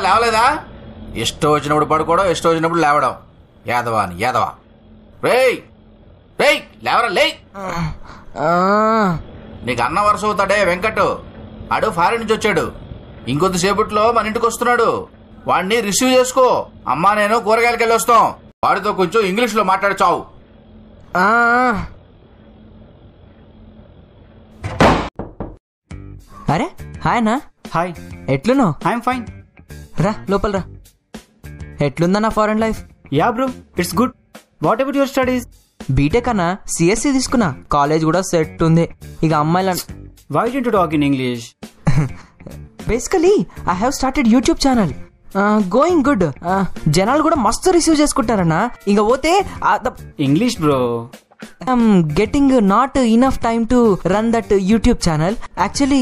లేవలేదా ఇష్టం వచ్చినప్పుడు పడుకోవడం ఇష్టం వచ్చినప్పుడు లేవడం యాదవా అని యాదవా రేయ్ రేయ్ లేవరా లేయ్ నీకు అన్న వరుస అవుతాడే వెంకట్ ఆడు ఫారిన్ నుంచి వచ్చాడు ఇంకొద్దిసేపట్లో మన ఇంటికి వస్తున్నాడు వాడిని రిసీవ్ చేసుకో అమ్మా నేను కూరగాయలకి వెళ్ళి వస్తాం వాడితో కొంచెం ఇంగ్లీష్ లో మాట్లాడు చావు అరే హాయ్ అన్నా హాయ్ ఎట్లున్నావు ఐఎమ్ ఫైన్ రా లోపల రా ఎట్లుందన్నా foreign life ya bro it's good what about your studies BTech అన్నా సిఎస్సి తీసుకున్నా కాలేజ్ కూడా సెట్ ఉంది ఇక అమ్మాయిల why don't talk in English basically I have started YouTube channel going good జనాలు కూడా మస్తు రిసీవ్ చేసుకుంటారన్నా ఇక పోతే English bro I'm getting not enough time to run that YouTube channel actually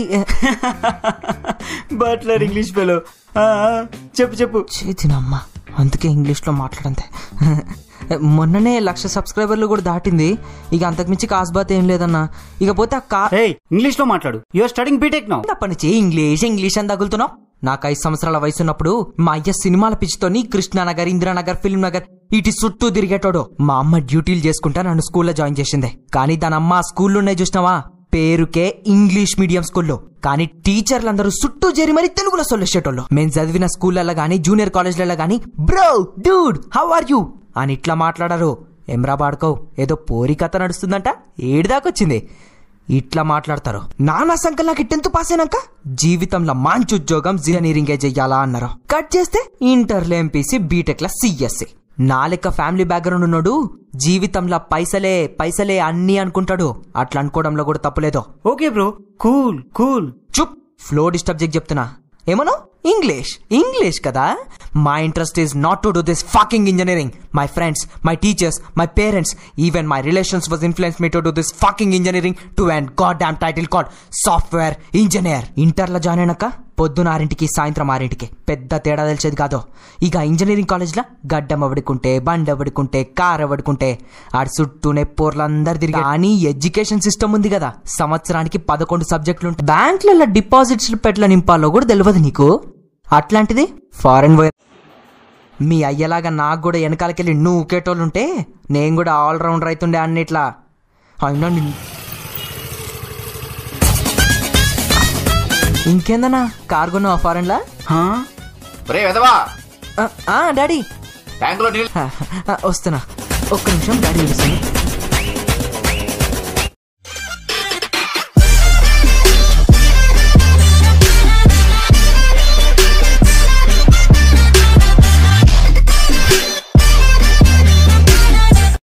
butler English fellow చెప్పు చెప్పు చేతినమ్మా అందుకే ఇంగ్లీష్లో మాట్లాడంతే మొన్ననే లక్ష సబ్స్క్రైబర్లు కూడా దాటింది ఇక అంతకుమించి కాస్బాత్ ఏం లేదన్నా ఇక పోతే ఆ కా హే ఇంగ్లీష్ లో మాట్లాడు యువర్ స్టడింగ్ బీటెక్ నౌ అప్పటి నుంచి ఇంగ్లీష్ ఇంగ్లీష్ అని తగులుతున్నావు నాకు ఐదు సంవత్సరాల వయసు ఉన్నప్పుడు మా అయ్య సినిమాల పిచ్చితోని కృష్ణానగర్ ఇందిరానగర్ ఫిల్మ్ నగర్ ఇటు చుట్టూ తిరిగేటోడు మా అమ్మ డ్యూటీలు చేసుకుంటా నన్ను స్కూల్లో జాయిన్ చేసింది కానీ దాని అమ్మ ఆ స్కూల్లో ఉన్నాయి చూసినావా పేరుకే ఇంగ్లీష్ మీడియం స్కూల్లో కానీ టీచర్లందరూ చుట్టూ చేరి మరి తెలుగులో సొల్లేసేటోళ్ళు మేము చదివిన స్కూళ్ళలో గానీ జూనియర్ కాలేజ్లలో గానీ bro dude how are you అని ఇట్లా మాట్లాడారు ఎమ్రా బాడుకో ఏదో పోరి కథ నడుస్తుందంట ఏడిదాకొచ్చింది ఇట్లా మాట్లాడతారు నానా సంకల్ నాకు టెన్త్ పాస్ అయినాక జీవితంలో మంచి ఉద్యోగం ఇంజనీరింగే చెయ్యాలా అన్నారు కట్ చేస్తే ఇంటర్లో ఎంపీసీ బీటెక్ లా సిఎస్సి నా లెక్క ఫ్యామిలీ బ్యాక్గ్రౌండ్ ఉన్నాడు జీవితంలో పైసలే పైసలే అన్ని అనుకుంటాడు అట్లా అనుకోవడంలో కూడా తప్పులేదు ఓకే బ్రో కూల్ కూల్ చుప్ ఫ్లో డిస్టర్బ్ చేసి చెప్తున్నా ఏమను ఇంగ్లీష్ ఇంగ్లీష్ కదా my interest is not to do this fucking engineering my friends my teachers my parents even my relations was influence me to do this fucking engineering to and god damn title call software engineer ఇంటర్లో join అయినాక పొద్దున ఆరింటికి సాయంత్రం ఆరింటికి పెద్ద తేడా తెలిసేది కాదు ఇక ఇంజనీరింగ్ కాలేజ్లో గడ్డం ఎవడుకుంటే బండి ఎవడుకుంటే కార్ ఎవడుకుంటే ఆడి చుట్టూనే పోర్లందరు తిరిగి కానీ ఎడ్యుకేషన్ సిస్టమ్ ఉంది కదా సంవత్సరానికి పదకొండు సబ్జెక్టులు ఉంటాయి బ్యాంకులలో డిపాజిట్స్ పెట్ల నింపాలో కూడా తెలియదు నీకు అట్లాంటిది ఫారెన్ పోయి మీ అయ్యలాగా నాకు కూడా వెనకాలకెళ్ళి నువ్వు ఊకేటోళ్ళు ఉంటే నేను కూడా ఆల్రౌండర్ అవుతుండే అన్నిట్లా అయినా నిన్- ఇంకేందన్నా కార్ కొన్నావా ఫారెన్లా రే వెదవా ఆ, ఆ, డాడీ ట్యాంకులో నీళ్ళు ఆ, ఆ, వస్తున్నా ఒక్క నిమిషం డాడీ పిలుస్తుంది